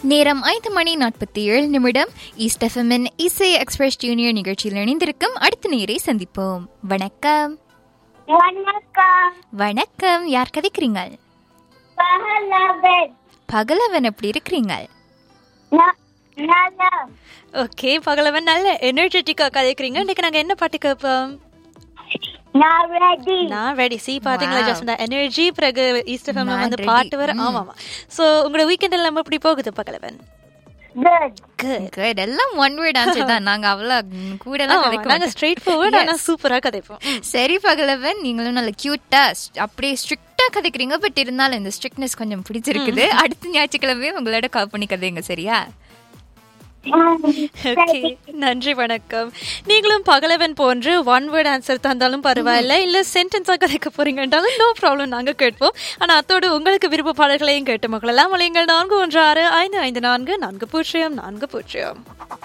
நேரம் ஐந்து மணி நாற்பத்தி ஏழு நிமிடம் ஈஸ்ட் எஃப்எம்மின் இசை எக்ஸ்பிரஸ் ஜூனியர் நிகழ்ச்சியில் இணைந்திருக்கும் அடுத்த நேரை சந்திப்போம் வணக்கம் வணக்கம் வணக்கம் யார் கதைக்கிறீங்க பகலவன் பகலவன் எப்படி இருக்கிறீங்க ந- நலம் ஓகே பகலவன் நல்ல எனர்ஜெட்டிக்கா கதைக்கிறீங்க இன்னைக்கு நாங்க என்ன பாட்டு கேட்போம் நான் ரெடி நான் ரெடி சி பாத்தீங்களா Wow. ஜஸ்ட் எனர்ஜி பிறகு ஈஸ்ட் ஃபேம்ல நான் வந்து ready. பாட்டு வர ம். ஆமா ஆமா சோ உங்களோட வீக்கெண்ட் எல்லாம் எப்படி போகுது பகலவன் குட் Good. Good. எல்லாம் ஒன் வேர்ட் ஆன்சர் தான் நாங்க அவ்வளவு கூட எல்லாம் ஆமா, கதைக்க நாங்க மாட்டோம். ஸ்ட்ரெயிட் ஃபார்வர்ட் ஆனா Yes. சூப்பரா கதைப்போம் சரி பகலவன் நீங்களும் நல்ல கியூட்டா அப்படியே ஸ்ட்ரிக்டா கதைக்கிறீங்க பட் இருந்தாலும் இந்த ஸ்ட்ரிக்ட்னஸ் கொஞ்சம் பிடிச்சிருக்குது அடுத்த ஞாயிற்றுக்கிழமை உங்களோட கால் பண்ணி கதைங்க சரியா ஓகே நன்றி வணக்கம் நீங்களும் பகலவன் போன்று ஒன் வேர்ட் ஆன்சர் தந்தாலும் பரவாயில்ல இல்ல சென்டென்ஸா கதைக்க போறீங்கன்றாலும் நோ ப்ராப்ளம் நாங்க கேட்போம் ஆனா அத்தோடு உங்களுக்கு விருப்ப பாடல்களையும் கேட்டு மக்களெல்லாம் வளையுங்கள் நான்கு ஒன்று ஆறு ஐந்து ஐந்து நான்கு நான்கு பூஜ்ஜியம் நான்கு பூஜ்ஜியம்